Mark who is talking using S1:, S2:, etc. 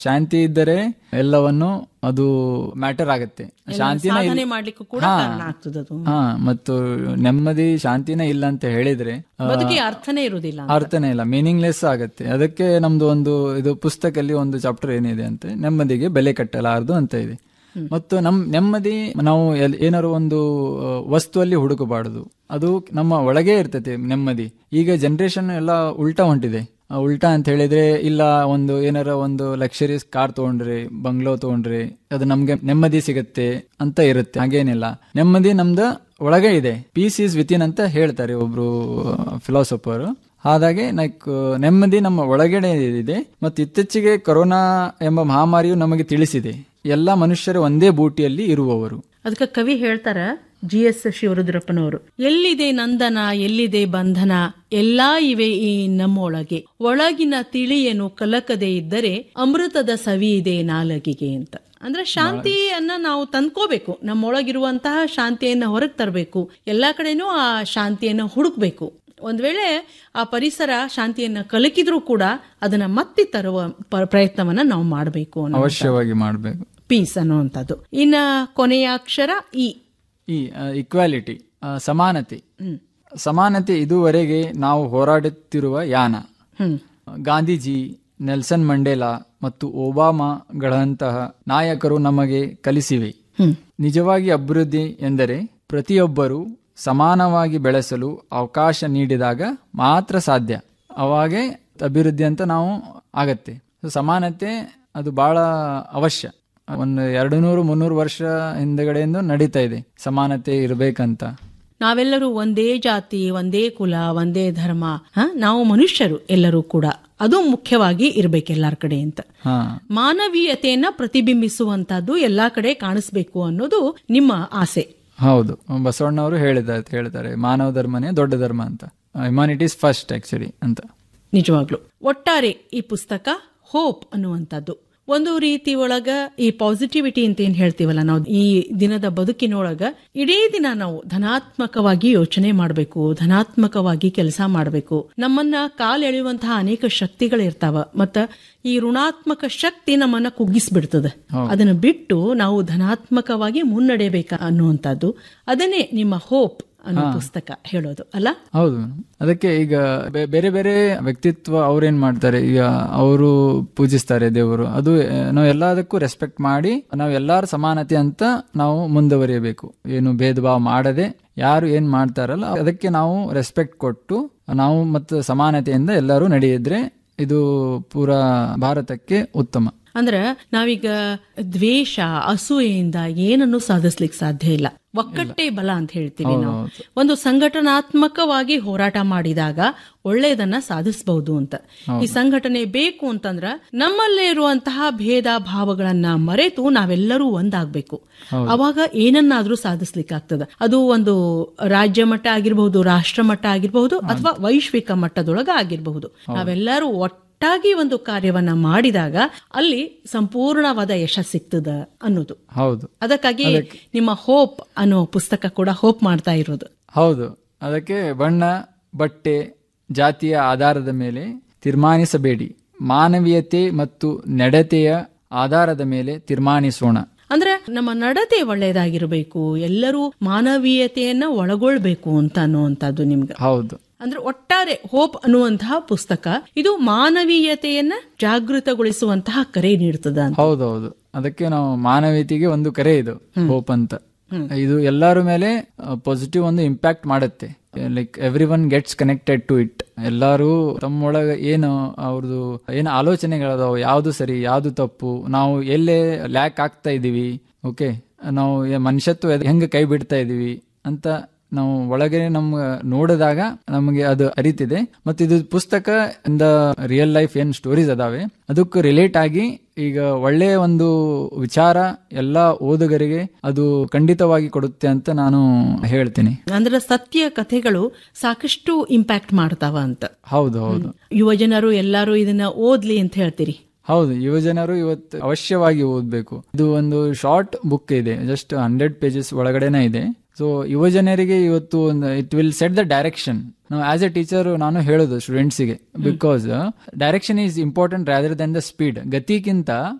S1: ಶಾಂತಿ ಇದ್ದರೆ ಎಲ್ಲವನ್ನು ಅದು ಮ್ಯಾಟರ್ ಆಗುತ್ತೆ ಶಾಂತಿನ ಇಲ್-
S2: ಸಾಧನೆ ಮಾಡ್ಲಿಕ್ಕೂ ಕೂಡ
S1: ಹಾ.
S2: ಕಾರಣ ಆಗ್ತದದು
S1: ಹಾ ಮತ್ತು ನೆಮ್ಮದಿ ಶಾಂತಿನೇ ಇಲ್ಲ ಅಂತ ಹೇಳಿದ್ರೆ ಆ,
S2: ಬದುಕಿಗೆ ಅರ್ಥನೇ ಇರುವುದಿಲ್ಲ
S1: ಅರ್ಥನೇ ಇಲ್ಲ ಮೀನಿಂಗ್ಲೆಸ್ ಆಗುತ್ತೆ ಅದಕ್ಕೆ ನಮ್ದು ಒಂದು ಇದು ಪುಸ್ತಕದಲ್ಲಿ ಒಂದು ಚಾಪ್ಟರ್ ಏನಿದೆ ಅಂತ ನೆಮ್ಮದಿಗೆ ಬೆಲೆ ಕಟ್ಟಲಾರದು ಅಂತ ಇದೆ ಮತ್ತು ನಮ್ ನೆಮ್ಮದಿ ನಾವು ಎಲ್- ಏನಾದ್ರು ಒಂದು ಆ, ವಸ್ತುವಲ್ಲಿ ಹುಡುಕಬಾರದು ಅದು ನಮ್ಮ ಒಳಗೆ ಇರ್ತದೆ ನೆಮ್ಮದಿ ಈಗ ಜನರೇಷನ್ ಎಲ್ಲ ಉಲ್ಟಾ ಹೊಂಟಿದೆ ಆ, ಉಲ್ಟಾ ಅಂತ ಹೇಳಿದ್ರೆ ಇಲ್ಲ ಒಂದು ಏನಾರ ಒಂದು ಲಕ್ಷರೀಸ್ ಕಾರ್ ತಗೊಂಡ್ರೆ ಬಂಗ್ಲೋ ತಗೊಂಡ್ರೆ ಅದು ನಮ್ಗೆ ನೆಮ್ಮದಿ ಸಿಗುತ್ತೆ ಅಂತ ಇರುತ್ತೆ ಹಾಗೇನಿಲ್ಲ ನೆಮ್ಮದಿ ನಮ್ದು ಒಳಗೆ ಇದೆ ಪೀಸ್ ಈಸ್ ವಿತಿನ್ ಅಂತ ಹೇಳ್ತಾರೆ ಒಬ್ರು ಫಿಲಾಸಫರ್ ಹಾಗಾಗಿ ಲೈಕ್ ನೆಮ್ಮದಿ ನಮ್ಮ ಒಳಗಡೆ ಇದೆ ಮತ್ತು ಇತ್ತೀಚೆಗೆ ಕೊರೋನಾ ಎಂಬ ಮಹಾಮಾರಿಯು ನಮಗೆ ತಿಳಿಸಿದೆ ಎಲ್ಲ ಮನುಷ್ಯರು ಒಂದೇ ಬೂಟಿಯಲ್ಲಿ ಇರುವವರು
S2: ಅದಕ್ಕೆ ಕವಿ ಹೇಳ್ತಾರ ಜಿ ಎಸ್ ಶಿವರುದ್ರಪ್ಪನವರು ಎಲ್ಲಿದೆ ನಂದನ ಎಲ್ಲಿದೆ ಬಂಧನ ಎಲ್ಲಾ ಇವೆ ಈ ನಮ್ಮೊಳಗೆ ಒಳಗಿನ ತಿಳಿಯನು ಕಲಕದೆ ಇದ್ದರೆ ಅಮೃತದ ಸವಿ ಇದೆ ನಾಲಗಿಗೆ ಅಂತ ಅಂದ್ರೆ ಶಾಂತಿಯನ್ನ ನಾವು ತಂದ್ಕೋಬೇಕು ನಮ್ಮೊಳಗಿರುವಂತಹ ಶಾಂತಿಯನ್ನ ಹೊರಗೆ ತರಬೇಕು ಎಲ್ಲಾ ಕಡೆನೂ ಆ ಶಾಂತಿಯನ್ನ ಹುಡುಕ್ಬೇಕು ಒಂದ್ ವೇಳೆ ಆ ಪರಿಸರ ಶಾಂತಿಯನ್ನ ಕಲಕಿದ್ರೂ ಕೂಡ ಅದನ್ನ ಮತ್ತೆ ತರುವ ಪ- ಪ್ರಯತ್ನವನ್ನ ನಾವು ಮಾಡಬೇಕು ಅನ್ನೋ
S1: ಅವಶ್ಯವಾಗಿ ಮಾಡಬೇಕು
S2: ಪೀಸ್ ಅನ್ನುವಂಥದ್ದು ಇನ್ನ ಕೊನೆಯ ಅಕ್ಷರ ಇ
S1: ಈ ಇಕ್ವಾಲಿಟಿ ಸಮಾನತೆ ಸಮಾನತೆ ಇದುವರೆಗೆ ನಾವು ಹೋರಾಡುತ್ತಿರುವ ಯಾನ
S2: ಹ್ಮ್
S1: ಗಾಂಧೀಜಿ ನೆಲ್ಸನ್ ಮಂಡೇಲಾ ಮತ್ತು ಒಬಾಮಾಗಳಂತಹ ನಾಯಕರು ನಮಗೆ ಕಲಿಸಿವೆ
S2: ಹ್ಮ್
S1: ನಿಜವಾಗಿ ಅಭಿವೃದ್ಧಿ ಎಂದರೆ ಪ್ರತಿಯೊಬ್ಬರೂ ಸಮಾನವಾಗಿ ಬೆಳೆಸಲು ಅವಕಾಶ ನೀಡಿದಾಗ ಮಾತ್ರ ಸಾಧ್ಯ ಅವಾಗೇ ಅಭಿವೃದ್ಧಿ ಅಂತ ನಾವು ಆಗತ್ತೆ So, ಸಮಾನತೆ ಅದು ಬಹಳ ಅವಶ್ಯ ಒಂದು ಎರಡು ನೂರು ಮುನ್ನೂರು ವರ್ಷ ಹಿಂದಗಡೆಯಿಂದ ನಡೀತಾ ಇದೆ ಸಮಾನತೆ ಇರಬೇಕಂತ
S2: ನಾವೆಲ್ಲರೂ ಒಂದೇ ಜಾತಿ ಒಂದೇ ಕುಲ ಒಂದೇ ಧರ್ಮ ಹ? ನಾವು ಮನುಷ್ಯರು ಎಲ್ಲರೂ ಕೂಡ ಅದು ಮುಖ್ಯವಾಗಿ ಇರ್ಬೇಕು ಎಲ್ಲಾರ ಕಡೆ ಅಂತ
S1: ಹಾ
S2: ಮಾನವೀಯತೆಯನ್ನ ಪ್ರತಿಬಿಂಬಿಸುವಂತದ್ದು ಎಲ್ಲಾ ಕಡೆ ಕಾಣಿಸ್ಬೇಕು ಅನ್ನೋದು ನಿಮ್ಮ ಆಸೆ
S1: ಹೌದು ಬಸವಣ್ಣವರು ಹೇಳಿದ ಹೇಳ್ತಾರೆ ಮಾನವ ಧರ್ಮನೇ ದೊಡ್ಡ ಧರ್ಮ ಅಂತ ಹ್ಯುಮಾನಿಟೀಸ್ ಫಸ್ಟ್ ಆಕ್ಚುಲಿ ಅಂತ
S2: ನಿಜವಾಗ್ಲು ಒಟ್ಟಾರೆ ಈ ಪುಸ್ತಕ ಹೋಪ್ ಅನ್ನುವಂಥದ್ದು ಒಂದು ರೀತಿ ಒಳಗ ಈ ಪಾಸಿಟಿವಿಟಿ ಅಂತ ಏನ್ ಹೇಳ್ತೀವಲ್ಲ ನಾವು ಈ ದಿನದ ಬದುಕಿನೊಳಗ ಇಡೀ ದಿನ ನಾವು ಧನಾತ್ಮಕವಾಗಿ ಯೋಚನೆ ಮಾಡಬೇಕು ಧನಾತ್ಮಕವಾಗಿ ಕೆಲಸ ಮಾಡಬೇಕು ನಮ್ಮನ್ನ ಕಾಲೆಳೆಯುವಂತಹ ಅನೇಕ ಶಕ್ತಿಗಳಿರ್ತಾವ ಮತ್ತ ಈ ಋಣಾತ್ಮಕ ಶಕ್ತಿ ನಮ್ಮನ್ನ ಕುಗ್ಗಿಸ್ಬಿಡ್ತದೆ ಅದನ್ನ ಬಿಟ್ಟು ನಾವು ಧನಾತ್ಮಕವಾಗಿ ಮುನ್ನಡೆಯಬೇಕ ಅನ್ನುವಂಥದ್ದು ಅದನ್ನೇ ನಿಮ್ಮ ಹೋಪ್ ಅನ್ನೋ ಪುಸ್ತಕ ಹೇಳೋದು ಅಲ್ಲ
S1: ಹೌದು madam. ಅದಕ್ಕೆ ಈಗ ಬೆ- ಬೇರೆ ಬೇರೆ ವ್ಯಕ್ತಿತ್ವ ಅವ್ರೇನ್ ಮಾಡ್ತಾರೆ ಈಗ ಅವರು ಪೂಜಿಸ್ತಾರೆ ದೇವರು ಅದು ಆ, ನಾವು ಎಲ್ಲದಕ್ಕೂ ರೆಸ್ಪೆಕ್ಟ್ ಮಾಡಿ ನಾವು ಎಲ್ಲಾರ ಸಮಾನತೆ ಅಂತ ನಾವು ಮುಂದುವರಿಯಬೇಕು ಏನು ಭೇದ ಭಾವ ಮಾಡದೆ ಯಾರು ಏನ್ ಮಾಡ್ತಾರಲ್ಲ ಅದಕ್ಕೆ ನಾವು ರೆಸ್ಪೆಕ್ಟ್ ಕೊಟ್ಟು ನಾವು ಮತ್ತು ಸಮಾನತೆಯಿಂದ ಎಲ್ಲರೂ ನಡೆಯಿದ್ರೆ ಇದು ಪೂರಾ ಭಾರತಕ್ಕೆ ಉತ್ತಮ
S2: ಅಂದ್ರ ನಾವೀಗ ದ್ವೇಷ ಅಸೂಯೆಯಿಂದ ಏನನ್ನು ಸಾಧಿಸ್ಲಿಕ್ಕೆ ಸಾಧ್ಯ ಇಲ್ಲ ಒಕ್ಕಟ್ಟೇ ಬಲ ಅಂತ ಹೇಳ್ತೀವಿ ನಾವು ಒಂದು ಸಂಘಟನಾತ್ಮಕವಾಗಿ ಹೋರಾಟ ಮಾಡಿದಾಗ ಒಳ್ಳೆಯದನ್ನ ಸಾಧಿಸಬಹುದು ಅಂತ ಈ ಸಂಘಟನೆ ಬೇಕು ಅಂತಂದ್ರ ನಮ್ಮಲ್ಲೇ ಇರುವಂತಹ ಭೇದ ಭಾವಗಳನ್ನ ಮರೆತು ನಾವೆಲ್ಲರೂ ಒಂದಾಗ್ಬೇಕು ಅವಾಗ ಏನನ್ನಾದ್ರೂ ಸಾಧಿಸ್ಲಿಕ್ಕೆ ಆಗ್ತದ ಅದು ಒಂದು ರಾಜ್ಯ ಮಟ್ಟ ಆಗಿರಬಹುದು ರಾಷ್ಟ್ರ ಮಟ್ಟ ಆಗಿರಬಹುದು ಅಥವಾ ವೈಶ್ವಿಕ ಮಟ್ಟದೊಳಗ ಆಗಿರಬಹುದು ನಾವೆಲ್ಲರೂ ಒಟ್ಟಾಗಿ ಒಂದು ಕಾರ್ಯವನ್ನ ಮಾಡಿದಾಗ ಅಲ್ಲಿ ಸಂಪೂರ್ಣವಾದ ಯಶಸ್ಸು ಸಿಗ್ತದ ಅನ್ನೋದು
S1: ಹೌದು
S2: ಅದಕ್ಕಾಗಿ ನಿಮ್ಮ ಹೋಪ್ ಅನ್ನೋ ಪುಸ್ತಕ ಕೂಡ ಹೋಪ್ ಮಾಡ್ತಾ ಇರೋದು
S1: ಹೌದು ಅದಕ್ಕೆ ಬಣ್ಣ ಬಟ್ಟೆ ಜಾತಿಯ ಆಧಾರದ ಮೇಲೆ ತೀರ್ಮಾನಿಸಬೇಡಿ ಮಾನವೀಯತೆ ಮತ್ತು ನಡತೆಯ ಆಧಾರದ ಮೇಲೆ ತೀರ್ಮಾನಿಸೋಣ
S2: ಅಂದ್ರೆ ನಮ್ಮ ನಡತೆ ಒಳ್ಳೆಯದಾಗಿರಬೇಕು ಎಲ್ಲರೂ ಮಾನವೀಯತೆಯನ್ನ ಒಳಗೊಳ್ಬೇಕು ಅಂತ ಅನ್ನುವಂಥದ್ದು ನಿಮ್ಗೆ
S1: ಹೌದು
S2: ಅಂದ್ರೆ ಒಟ್ಟಾರೆ ಹೋಪ್ ಅನ್ನುವಂತಹ ಪುಸ್ತಕ ಇದು ಮಾನವೀಯತೆಯನ್ನ ಜಾಗೃತಗೊಳಿಸುವಂತಹ ಕರೆ ನೀಡ್ತದ ಅಂತ
S1: ಹೌದೌದು ಅದಕ್ಕೆ ನಾವು ಮಾನವೀಯತೆಗೆ ಒಂದು ಕರೆ ಇದು ಹೋಪ್ ಅಂತ ಇದು ಎಲ್ಲರ ಮೇಲೆ ಪಾಸಿಟಿವ್ ಒಂದು ಇಂಪ್ಯಾಕ್ಟ್ ಮಾಡುತ್ತೆ like every one gets connected to it ಎಲ್ಲರೂ ತಮ್ಮೊಳಗೆ ಏನು ಅವ್ರದ್ದು ಏನು ಆಲೋಚನೆಗಳದಾವ ಯಾವ್ದು ಸರಿ ಯಾವ್ದು ತಪ್ಪು ನಾವು ಎಲ್ಲೇ ಲ್ಯಾಕ್ ಆಗ್ತಾ ಇದೀವಿ ಓಕೆ ನಾವು ಏ- ಮನುಷ್ಯತ್ವ ಎದ್- ಹೆಂಗೆ ಕೈ ಬಿಡ್ತಾ ಇದೀವಿ ಅಂತ ನಾವು ಒಳಗೆ ನಮ್ಗೆ ನೋಡಿದಾಗ ನಮಗೆ ಅದು ಅರಿತಿದೆ ಮತ್ತೆ ಇದು ಪುಸ್ತಕ ಇಂದ ರಿಯಲ್ ಲೈಫ್ ಏನ್ ಸ್ಟೋರೀಸ್ ಅದಾವೆ ಅದಕ್ಕೆ ರಿಲೇಟ್ ಆಗಿ ಈಗ ಒಳ್ಳೆಯ ಒಂದು ವಿಚಾರ ಎಲ್ಲಾ ಓದುಗರಿಗೆ ಅದು ಖಂಡಿತವಾಗಿ ಕೊಡುತ್ತೆ ಅಂತ ನಾನು ಹೇಳ್ತೀನಿ
S2: ಅಂದ್ರೆ ಸತ್ಯ ಕಥೆಗಳು ಸಾಕಷ್ಟು ಇಂಪ್ಯಾಕ್ಟ್ ಮಾಡ್ತಾವ ಅಂತ
S1: ಹೌದು ಹೌದು
S2: ಯುವ ಜನರು ಎಲ್ಲರೂ ಇದನ್ನ ಓದ್ಲಿ ಅಂತ ಹೇಳ್ತೀರಿ
S1: ಹೌದು ಯುವಜನರು ಇವತ್ತು ಅವಶ್ಯವಾಗಿ ಓದಬೇಕು ಇದು ಒಂದು ಶಾರ್ಟ್ ಬುಕ್ ಇದೆ ಜಸ್ಟ್ ಹಂಡ್ರೆಡ್ ಪೇಜಸ್ ಒಳಗಡೆನೇ ಇದೆ ಸೊ ಯುವ ಜನರಿಗೆ ಇವತ್ತು it will set the direction ನಾವು ಆಸ್ ಎ ಟೀಚರ್ ನಾನು ಹೇಳೋದು ಸ್ಟೂಡೆಂಟ್ಸಿಗೆ because direction is important rather than the speed ಗತಿಗಿಂತ